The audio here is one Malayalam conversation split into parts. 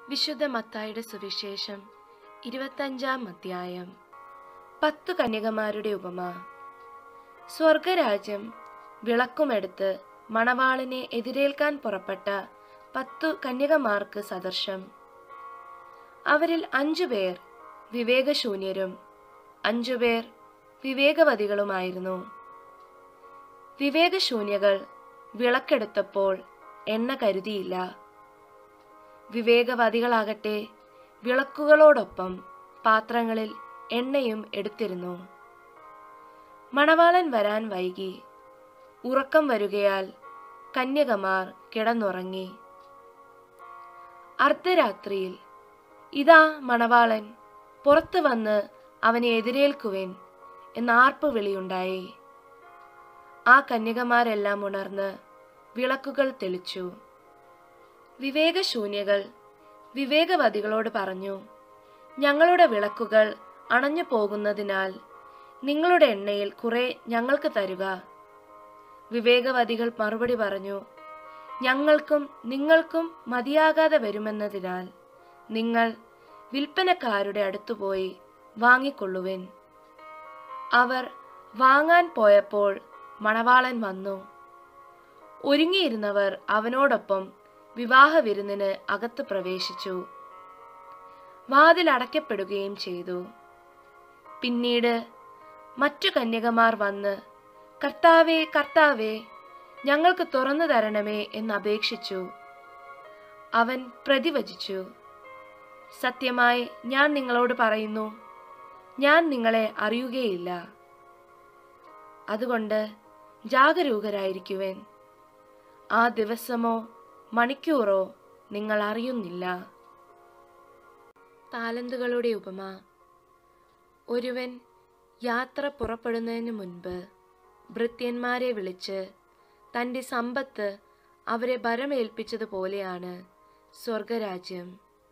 വിശുദ്ധ മത്തായുടെ സുവിശേഷം ഇരുപത്തഞ്ചാം അധ്യായം പത്തു കന്യകമാരുടെ ഉപമ സ്വർഗരാജ്യം വിളക്കുമെടുത്ത് മണവാളിനെ എതിരേൽക്കാൻ പുറപ്പെട്ട പത്തു കന്യകമാർക്ക് സദൃശം അവരിൽ അഞ്ചുപേർ വിവേകശൂന്യരും അഞ്ചുപേർ വിവേകവതികളുമായിരുന്നു വിവേകശൂന്യകൾ വിളക്കെടുത്തപ്പോൾ എണ്ണ കരുതിയില്ല വിവേകവതികളാകട്ടെ വിളക്കുകളോടൊപ്പം പാത്രങ്ങളിൽ എണ്ണയും എടുത്തിരുന്നു മണവാളൻ വരാൻ വൈകി ഉറക്കം വരുകയാൽ കന്യകമാർ കിടന്നുറങ്ങി അർദ്ധരാത്രിയിൽ ഇതാ മണവാളൻ പുറത്തു വന്ന് അവനെ എതിരേൽക്കുവിൻ എന്ന ആർപ്പ് വിളിയുണ്ടായി ആ കന്യകമാരെല്ലാം ഉണർന്ന് വിളക്കുകൾ തെളിച്ചു വിവേകശൂന്യകൾ വിവേകവതികളോട് പറഞ്ഞു ഞങ്ങളുടെ വിളക്കുകൾ അണഞ്ഞു പോകുന്നതിനാൽ നിങ്ങളുടെ എണ്ണയിൽ കുറെ ഞങ്ങൾക്ക് തരുക വിവേകവതികൾ മറുപടി പറഞ്ഞു ഞങ്ങൾക്കും നിങ്ങൾക്കും മതിയാകാതെ വരുമെന്നതിനാൽ നിങ്ങൾ വിൽപ്പനക്കാരുടെ അടുത്തുപോയി വാങ്ങിക്കൊള്ളുവിൻ അവർ വാങ്ങാൻ പോയപ്പോൾ മണവാളൻ വന്നു ഒരുങ്ങിയിരുന്നവർ അവനോടൊപ്പം വിവാഹ വിരുന്നിന് അകത്ത് പ്രവേശിച്ചു വാതിൽ അടയ്ക്കപ്പെടുകയും ചെയ്തു പിന്നീട് മറ്റു കന്യകമാർ വന്ന് കർത്താവേ കർത്താവേ ഞങ്ങൾക്ക് തുറന്നു തരണമേ എന്ന് അപേക്ഷിച്ചു അവൻ പ്രതിവചിച്ചു സത്യമായി ഞാൻ നിങ്ങളോട് പറയുന്നു ഞാൻ നിങ്ങളെ അറിയുകയില്ല അതുകൊണ്ട് ജാഗരൂകരായിരിക്കുവേൻ ആ ദിവസമോ മണിക്കൂറോ നിങ്ങൾ അറിയുന്നില്ല താലന്തുകളുടെ ഉപമ ഒരുവൻ യാത്ര പുറപ്പെടുന്നതിന് മുൻപ് ഭൃത്യന്മാരെ വിളിച്ച് തൻ്റെ സമ്പത്ത് അവരെ ഭരമേൽപ്പിച്ചതുപോലെയാണ് സ്വർഗരാജ്യം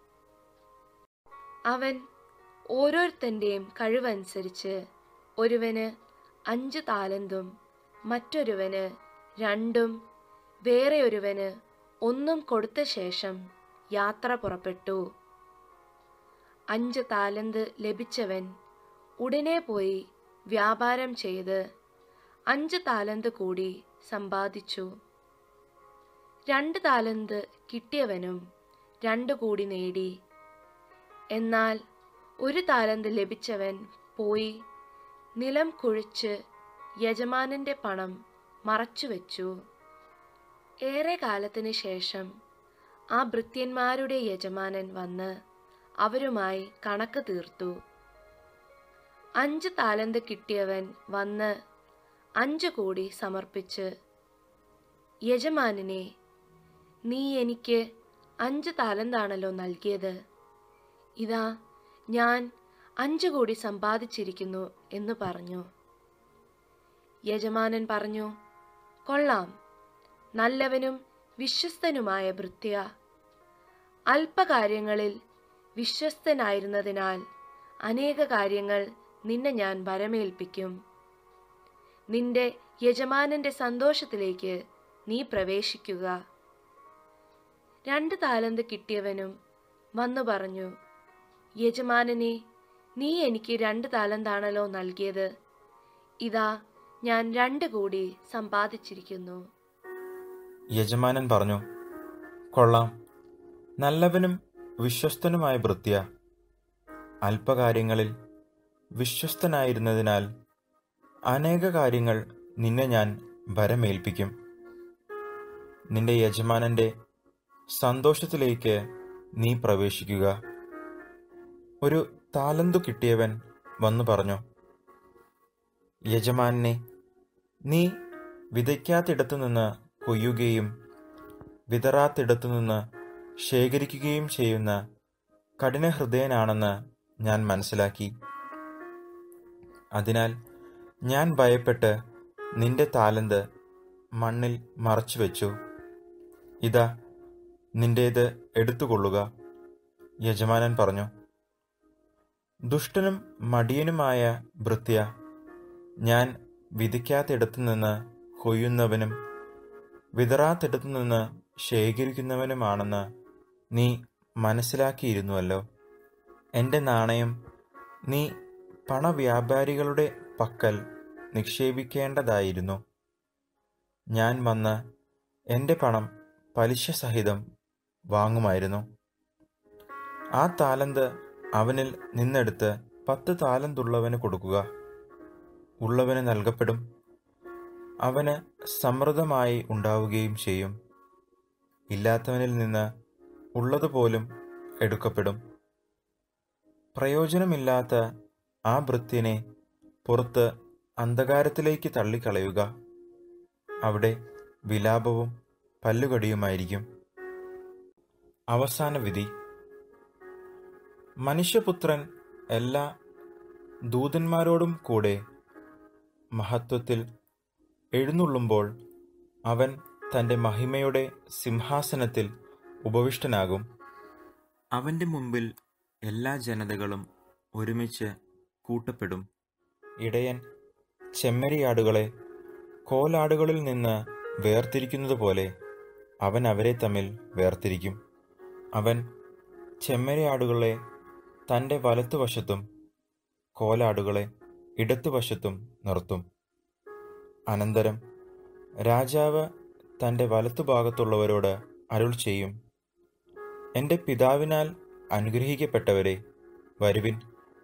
അവൻ ഓരോരുത്തൻ്റെയും കഴിവനുസരിച്ച് ഒരുവന് അഞ്ച് താലന്തും മറ്റൊരുവന് രണ്ടും വേറെ ഒരുവന് ഒന്നും കൊടുത്ത ശേഷം യാത്ര പുറപ്പെട്ടു അഞ്ച് താലന്ത് ലഭിച്ചവൻ ഉടനെ പോയി വ്യാപാരം ചെയ്ത് അഞ്ച് താലന്ത് കൂടി സമ്പാദിച്ചു രണ്ട് താലന്ത് കിട്ടിയവനും രണ്ടു കൂടി നേടി എന്നാൽ ഒരു താലന്ത് ലഭിച്ചവൻ പോയി നിലം കുഴിച്ച് യജമാനന്റെ പണം മറച്ചുവെച്ചു ഏറെ കാലത്തിന് ശേഷം ആ ഭൃത്യന്മാരുടെ യജമാനൻ വന്ന് അവരുമായി കണക്ക് തീർത്തു അഞ്ച് താലന്ത് കിട്ടിയവൻ വന്ന് അഞ്ചു കോടി സമർപ്പിച്ച് യജമാനനെ നീ എനിക്ക് അഞ്ച് താലന്താണല്ലോ നൽകിയത് ഇതാ ഞാൻ അഞ്ചു കോടി സമ്പാദിച്ചിരിക്കുന്നു എന്ന് പറഞ്ഞു യജമാനൻ പറഞ്ഞു കൊള്ളാം നല്ലവനും വിശ്വസ്തനുമായ ഭൃത്യ അല്പകാര്യങ്ങളിൽ വിശ്വസ്തനായിരുന്നതിനാൽ അനേക കാര്യങ്ങൾ നിന്നെ ഞാൻ വരമേൽപ്പിക്കും നിന്റെ യജമാനന്റെ സന്തോഷത്തിലേക്ക് നീ പ്രവേശിക്കുക രണ്ട് താലന്ത് കിട്ടിയവനും വന്നു പറഞ്ഞു യജമാനനെ നീ എനിക്ക് രണ്ട് താലന്താണല്ലോ നൽകിയത് ഇതാ ഞാൻ രണ്ട് കോടി സമ്പാദിച്ചിരിക്കുന്നു യജമാനൻ പറഞ്ഞു കൊള്ളാം നല്ലവനും വിശ്വസ്തനുമായ ഭൃത്യ അല്പകാര്യങ്ങളിൽ വിശ്വസ്തനായിരുന്നതിനാൽ അനേക കാര്യങ്ങൾ നിന്നെ ഞാൻ ഭരമേൽപ്പിക്കും നിന്റെ യജമാനന്റെ സന്തോഷത്തിലേക്ക് നീ പ്രവേശിക്കുക ഒരു താലന്തു കിട്ടിയവൻ വന്നു പറഞ്ഞു യജമാനെ നീ വിതയ്ക്കാത്തിടത്തു നിന്ന് കൊയ്യുകയും വിതറാത്തിടത്തു നിന്ന് ശേഖരിക്കുകയും ചെയ്യുന്ന കഠിനഹൃദയനാണെന്ന് ഞാൻ മനസ്സിലാക്കി അതിനാൽ ഞാൻ ഭയപ്പെട്ട് നിന്റെ താലന്ത് മണ്ണിൽ മറച്ചുവെച്ചു ഇതാ നിന്റേത് എടുത്തുകൊള്ളുക യജമാനൻ പറഞ്ഞു ദുഷ്ടനും മടിയനുമായ ഭൃത്യ ഞാൻ വിധിക്കാത്തിടത്തു നിന്ന് കൊയ്യുന്നവനും വിതറാത്തിടത്തു നിന്ന് ശേഖരിക്കുന്നവനുമാണെന്ന് നീ മനസ്സിലാക്കിയിരുന്നുവല്ലോ എൻ്റെ നാണയം നീ പണവ്യാപാരികളുടെ പക്കൽ നിക്ഷേപിക്കേണ്ടതായിരുന്നു ഞാൻ വന്ന് എൻ്റെ പണം പലിശ സഹിതം വാങ്ങുമായിരുന്നു ആ താലന്ത് അവനിൽ നിന്നെടുത്ത് പത്ത് താലന്തുള്ളവന് കൊടുക്കുക ഉള്ളവന് നൽകപ്പെടും അവന് സമൃദ്ധമായി ഉണ്ടാവുകയും ചെയ്യും ഇല്ലാത്തവനിൽ നിന്ന് ഉള്ളതുപോലും എടുക്കപ്പെടും പ്രയോജനമില്ലാത്ത ആ ഭൃത്യനെ പുറത്ത് അന്ധകാരത്തിലേക്ക് തള്ളിക്കളയുക അവിടെ വിലാപവും പല്ലുകടിയുമായിരിക്കും അവസാന വിധി മനുഷ്യപുത്രൻ എല്ലാ ദൂതന്മാരോടും കൂടെ മഹത്വത്തിൽ എഴുന്നള്ളുമ്പോൾ അവൻ തൻ്റെ മഹിമയുടെ സിംഹാസനത്തിൽ ഉപവിഷ്ടനാകും അവൻ്റെ മുമ്പിൽ എല്ലാ ജനതകളും ഒരുമിച്ച് കൂട്ടപ്പെടും ഇടയൻ ചെമ്മരിയാടുകളെ കോലാടുകളിൽ നിന്ന് വേർതിരിക്കുന്നതുപോലെ അവൻ അവരെ തമ്മിൽ വേർതിരിക്കും അവൻ ചെമ്മരിയാടുകളെ തൻ്റെ വലത്തുവശത്തും കോലാടുകളെ ഇടത്തുവശത്തും നിർത്തും അനന്തരം രാജാവ് തൻ്റെ വലത്തുഭാഗത്തുള്ളവരോട് അരുൾ ചെയ്യും എൻ്റെ പിതാവിനാൽ അനുഗ്രഹിക്കപ്പെട്ടവരെ വരുവിൻ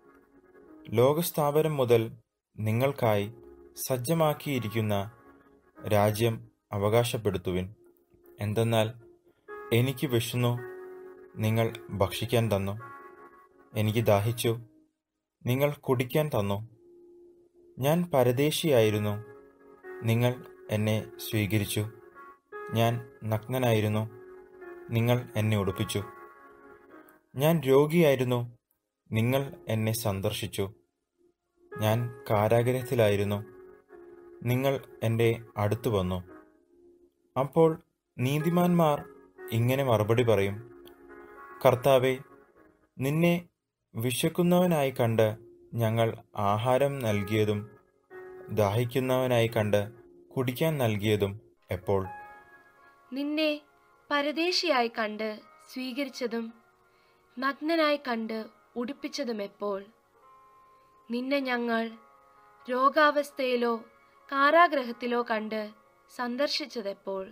ലോകസ്ഥാപനം മുതൽ നിങ്ങൾക്കായി സജ്ജമാക്കിയിരിക്കുന്ന രാജ്യം അവകാശപ്പെടുത്തുവിൻ എന്തെന്നാൽ എനിക്ക് വിശന്നു നിങ്ങൾ ഭക്ഷിക്കാൻ തന്നു എനിക്ക് ദാഹിച്ചു നിങ്ങൾ കുടിക്കാൻ തന്നു ഞാൻ പരദേശിയായിരുന്നു നിങ്ങൾ എന്നെ സ്വീകരിച്ചു ഞാൻ നഗ്നനായിരുന്നു നിങ്ങൾ എന്നെ ഉടുപ്പിച്ചു ഞാൻ രോഗിയായിരുന്നു നിങ്ങൾ എന്നെ സന്ദർശിച്ചു ഞാൻ കാരാഗ്രഹത്തിലായിരുന്നു നിങ്ങൾ എൻ്റെ അടുത്തു വന്നു അപ്പോൾ നീതിമാന്മാർ ഇങ്ങനെ മറുപടി പറയും കർത്താവെ നിന്നെ വിശക്കുന്നവനായി കണ്ട് ഞങ്ങൾ ആഹാരം നൽകിയതും ദാഹിക്കുന്നവനായി കണ്ട് കുടിക്കാൻ നൽകിയതും എപ്പോൾ നിന്നെ പരദേശിയായി കണ്ട് സ്വീകരിച്ചതും നഗ്നനായി കണ്ട് ഉടുപ്പിച്ചതും എപ്പോൾ നിന്നെ ഞങ്ങൾ രോഗാവസ്ഥയിലോ കാരാഗ്രഹത്തിലോ കണ്ട് സന്ദർശിച്ചതെപ്പോൾ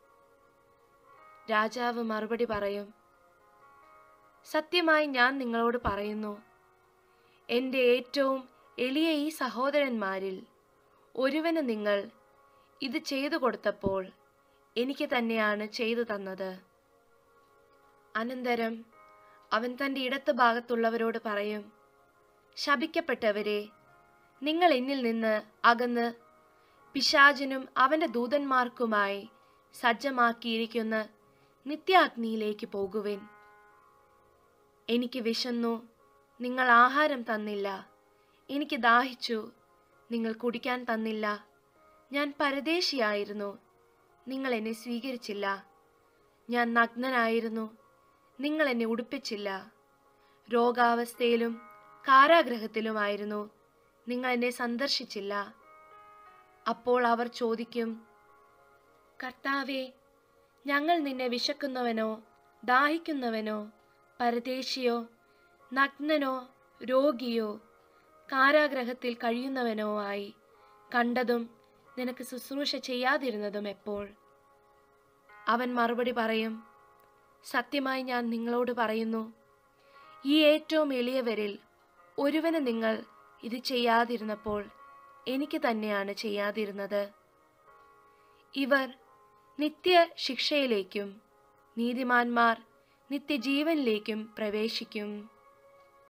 രാജാവ് മറുപടി പറയും സത്യമായി ഞാൻ നിങ്ങളോട് പറയുന്നു എൻ്റെ ഏറ്റവും എളിയ ഈ സഹോദരന്മാരിൽ ഒരുവന് നിങ്ങൾ ഇത് ചെയ്തു കൊടുത്തപ്പോൾ എനിക്ക് തന്നെയാണ് ചെയ്തു തന്നത് അനന്തരം അവൻ തൻ്റെ ഇടത്ത് ഭാഗത്തുള്ളവരോട് പറയും ശപിക്കപ്പെട്ടവരെ നിങ്ങൾ എന്നിൽ നിന്ന് അകന്ന് പിശാചിനും അവൻ്റെ ദൂതന്മാർക്കുമായി സജ്ജമാക്കിയിരിക്കുന്ന നിത്യാഗ്നിയിലേക്ക് പോകുവിൻ എനിക്ക് വിശന്നു നിങ്ങൾ ആഹാരം തന്നില്ല എനിക്ക് ദാഹിച്ചു നിങ്ങൾ കുടിക്കാൻ തന്നില്ല ഞാൻ പരദേശിയായിരുന്നു നിങ്ങൾ എന്നെ സ്വീകരിച്ചില്ല ഞാൻ നഗ്നനായിരുന്നു നിങ്ങൾ എന്നെ ഉടുപ്പിച്ചില്ല രോഗാവസ്ഥയിലും കാരാഗ്രഹത്തിലുമായിരുന്നു നിങ്ങൾ എന്നെ സന്ദർശിച്ചില്ല അപ്പോൾ അവർ ചോദിക്കും കർത്താവെ ഞങ്ങൾ നിന്നെ വിശക്കുന്നവനോ ദാഹിക്കുന്നവനോ പരദേശിയോ നഗ്നനോ രോഗിയോ കാരാഗ്രഹത്തിൽ കഴിയുന്നവനോ ആയി കണ്ടതും നിനക്ക് ശുശ്രൂഷ ചെയ്യാതിരുന്നതും എപ്പോൾ അവൻ മറുപടി പറയും സത്യമായി ഞാൻ നിങ്ങളോട് പറയുന്നു ഈ ഏറ്റവും എളിയവരിൽ ഒരുവന് നിങ്ങൾ ഇത് ചെയ്യാതിരുന്നപ്പോൾ എനിക്ക് തന്നെയാണ് ചെയ്യാതിരുന്നത് ഇവർ നിത്യ ശിക്ഷയിലേക്കും നീതിമാന്മാർ നിത്യജീവനിലേക്കും പ്രവേശിക്കും